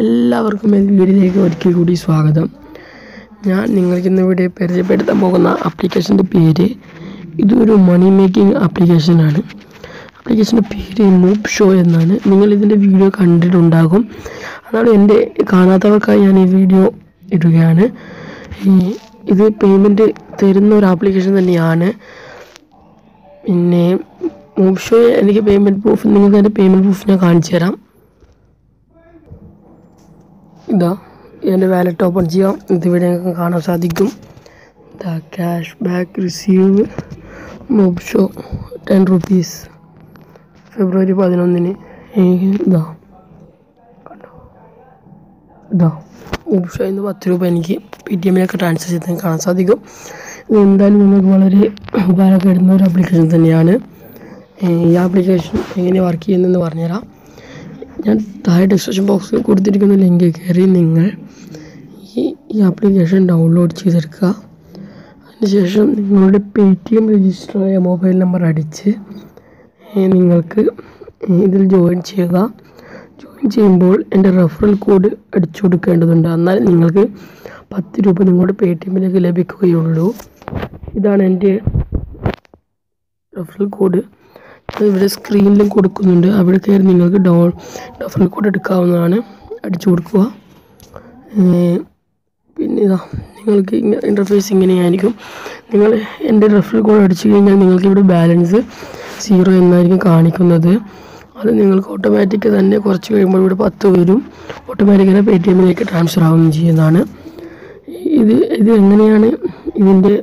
എല്ലാവർക്കും എൻ്റെ വീഡിയോയിലേക്ക് ഒരിക്കൽ കൂടി സ്വാഗതം ഞാൻ നിങ്ങൾക്ക് ഇന്ന് ഇവിടെ പരിചയപ്പെടുത്താൻ പോകുന്ന ആപ്ലിക്കേഷൻ്റെ പേര് ഇതൊരു മണി മേക്കിംഗ് ആപ്ലിക്കേഷനാണ് ആപ്ലിക്കേഷൻ്റെ പേര് മൂപ്പ് ഷോ എന്നാണ് നിങ്ങൾ ഇതിൻ്റെ വീഡിയോ കണ്ടിട്ടുണ്ടാകും അതാണ് എൻ്റെ കാണാത്തവർക്കായി ഞാൻ ഈ വീഡിയോ ഇടുകയാണ് ഈ ഇത് പേയ്മെൻറ്റ് തരുന്ന ഒരു ആപ്ലിക്കേഷൻ തന്നെയാണ് പിന്നെ മൂപ്പ് ഷോ എനിക്ക് പേയ്മെൻറ്റ് പ്രൂഫ് നിങ്ങൾക്ക് എൻ്റെ പേയ്മെൻറ്റ് പ്രൂഫ് ഞാൻ കാണിച്ചു തരാം ഇതാ എൻ്റെ വാലറ്റ് ഓപ്പൺ ചെയ്യാം ഇതിവിടെ നിങ്ങൾക്ക് കാണാൻ സാധിക്കും ഇതാ ക്യാഷ് ബാക്ക് റിസീവ് മൂബ് ഷോ ടെൻ റുപ്പീസ് ഫെബ്രുവരി പതിനൊന്നിന് എനിക്ക് ഇതാ കണ്ടോ ഇതാ മൂബ് ഷോ ഇന്ന് പത്ത് രൂപ എനിക്ക് പേ ടി എമ്മിലൊക്കെ ട്രാൻസ്ഫർ ചെയ്ത് കാണാൻ സാധിക്കും ഇത് എന്തായാലും നിങ്ങൾക്ക് വളരെ ഉപകാരപ്പെടുന്ന ഒരു ആപ്ലിക്കേഷൻ തന്നെയാണ് ഈ ആപ്ലിക്കേഷൻ എങ്ങനെ വർക്ക് ചെയ്യുന്നതെന്ന് പറഞ്ഞുതരാം ഞാൻ താഴെ ഡിസ്ക്രിപ്ഷൻ ബോക്സിൽ കൊടുത്തിരിക്കുന്ന ലിങ്ക് കയറി നിങ്ങൾ ഈ ഈ ആപ്ലിക്കേഷൻ ഡൗൺലോഡ് ചെയ്തെടുക്കുക അതിനുശേഷം നിങ്ങളുടെ പേ ടി എം രജിസ്റ്റർ ആയ മൊബൈൽ നമ്പർ അടിച്ച് ഏ, നിങ്ങൾക്ക് ഇതിൽ ജോയിൻ ചെയ്യുക ജോയിൻ ചെയ്യുമ്പോൾ എൻ്റെ റെഫറൽ കോഡ് അടിച്ചു കൊടുക്കേണ്ടതുണ്ട് എന്നാൽ നിങ്ങൾക്ക് പത്ത് രൂപ നിങ്ങളുടെ പേ ടി എമ്മിലേക്ക് ലഭിക്കുകയുള്ളൂ ഇതാണ് എൻ്റെ റെഫറൽ കോഡ് അത് ഇവിടെ സ്ക്രീനിലും കൊടുക്കുന്നുണ്ട് അവിടെ കയറി നിങ്ങൾക്ക് ഡൗ റെഫറൽ കോഡ് എടുക്കാവുന്നതാണ് അടിച്ചു കൊടുക്കുക ഏർ പിന്നെ ഇതാ നിങ്ങൾക്ക് ഇൻ്റർഫേസ് ഇങ്ങനെയായിരിക്കും നിങ്ങൾ എൻ്റെ റെഫറൽ കോഡ് അടിച്ചു കഴിഞ്ഞാൽ നിങ്ങൾക്ക് ഇവിടെ ബാലൻസ് സീറോ എന്നായിരിക്കും കാണിക്കുന്നത് അത് നിങ്ങൾക്ക് ഓട്ടോമാറ്റിക് തന്നെ കുറച്ച് കഴിയുമ്പോൾ ഇവിടെ പത്ത് വരും ഓട്ടോമാറ്റിക്കലി പേ ടി എമ്മിലേക്ക് ട്രാൻസ്ഫർ ആവുകയും ചെയ്യുന്നതാണ് ഇത് ഇത് എങ്ങനെയാണ് ഇതിൻ്റെ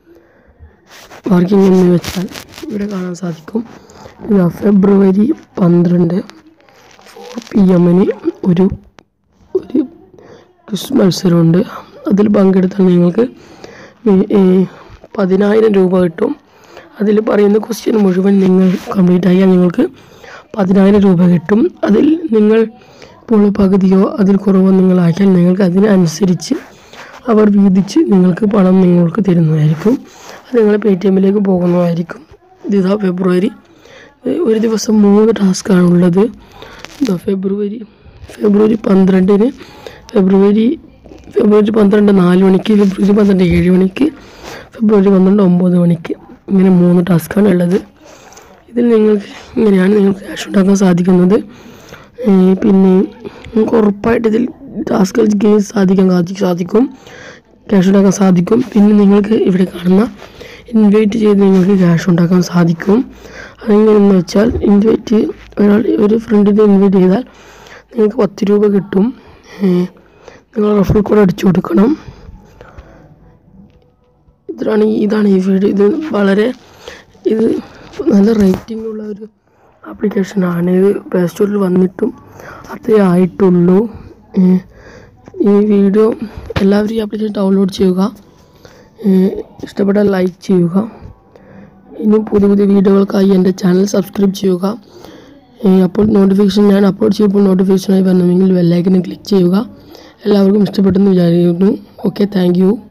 വർക്കിംഗ് എന്ന് വെച്ചാൽ ഇവിടെ കാണാൻ സാധിക്കും ഇതാ ഫെബ്രുവരി പന്ത്രണ്ട് ഫോർ പി എമ്മിന് ഒരു ഒരു ക്വിസ് മത്സരമുണ്ട് അതിൽ പങ്കെടുത്താൽ നിങ്ങൾക്ക് ഈ- ഈ പതിനായിരം രൂപ കിട്ടും അതിൽ പറയുന്ന ക്വസ്റ്റ്യൻ മുഴുവൻ നിങ്ങൾ കംപ്ലീറ്റ് ആയാൽ നിങ്ങൾക്ക് പതിനായിരം രൂപ കിട്ടും അതിൽ നിങ്ങൾ ഇപ്പോൾ പകുതിയോ അതിൽ കുറവോ നിങ്ങളാക്കിയാൽ നിങ്ങൾക്ക് അതിനനുസരിച്ച് അവർ വീതിച്ച് നിങ്ങൾക്ക് പണം നിങ്ങൾക്ക് തരുന്നതായിരിക്കും അത് നിങ്ങളെ പേ ടി എമ്മിലേക്ക് പോകുന്നതായിരിക്കും ഇതാ ഫെബ്രുവരി ഏഹ് ഒരു ദിവസം മൂന്ന് ടാസ്ക്കാണ് ഉള്ളത് ഇതാ ഫെബ്രുവരി ഫെബ്രുവരി പന്ത്രണ്ടിന് ഫെബ്രുവരി ഫെബ്രുവരി പന്ത്രണ്ട് നാല് മണിക്ക് ഫെബ്രുവരി പന്ത്രണ്ട് ഏഴ് മണിക്ക് ഫെബ്രുവരി പന്ത്രണ്ട് ഒമ്പത് മണിക്ക് ഇങ്ങനെ മൂന്ന് ടാസ്ക്കാണ് ഉള്ളത് ഇതിൽ നിങ്ങൾക്ക് ഇങ്ങനെയാണ് നിങ്ങൾക്ക് ക്യാഷ് ഉണ്ടാക്കാൻ സാധിക്കുന്നത് ഏഹ് പിന്നെ നിങ്ങൾക്ക് ഉറപ്പായിട്ട് ഇതിൽ ടാസ്കുകൾ ചെയ്യാൻ സാധിക്കാൻ സാധി- സാധിക്കും ക്യാഷ് ഉണ്ടാക്കാൻ സാധിക്കും പിന്നെ നിങ്ങൾക്ക് ഇവിടെ കാണുന്ന ഇൻവൈറ്റ് ചെയ്ത് നിങ്ങൾക്ക് ക്യാഷ് ഉണ്ടാക്കാൻ സാധിക്കും അതെങ്ങനെയെന്ന് വെച്ചാൽ ഇൻവൈറ്റ് ഒരാൾ ഒരു ഫ്രണ്ടിനെ ഇൻവൈറ്റ് ചെയ്താൽ നിങ്ങൾക്ക് പത്ത് രൂപ കിട്ടും ഏഹ് നിങ്ങൾ റെഫറൽ കോഡ് അടിച്ചു കൊടുക്കണം ഇതാണ് ഈ- ഇതാണ് ഈ വീഡിയോ ഇത് വളരെ ഇത് നല്ല റേറ്റിംഗ് ഉള്ള ഒരു ആപ്ലിക്കേഷനാണ് ഇത് പ്ലേ സ്റ്റോറിൽ വന്നിട്ടും അത്രേ ആയിട്ടുള്ളൂ ഏഹ് ഈ വീഡിയോ എല്ലാവരും ഈ ആപ്ലിക്കേഷൻ ഡൗൺലോഡ് ചെയ്യുക ഏഹ് ഇഷ്ടപ്പെട്ടാൽ ലൈക്ക് ചെയ്യുക ഇനിയും പുതിയ പുതിയ വീഡിയോകൾക്കായി എൻ്റെ ചാനൽ സബ്സ്ക്രൈബ് ചെയ്യുക ഏഹ് അപ്പോൾ നോട്ടിഫിക്കേഷൻ ഞാൻ അപ്ലോഡ് ചെയ്യുമ്പോൾ നോട്ടിഫിക്കേഷനായി വരണമെങ്കിൽ ബെല്ലൈക്കനും ക്ലിക്ക് ചെയ്യുക എല്ലാവർക്കും ഇഷ്ടപ്പെട്ടെന്ന് വിചാരിക്കുന്നു ഓക്കെ താങ്ക് യു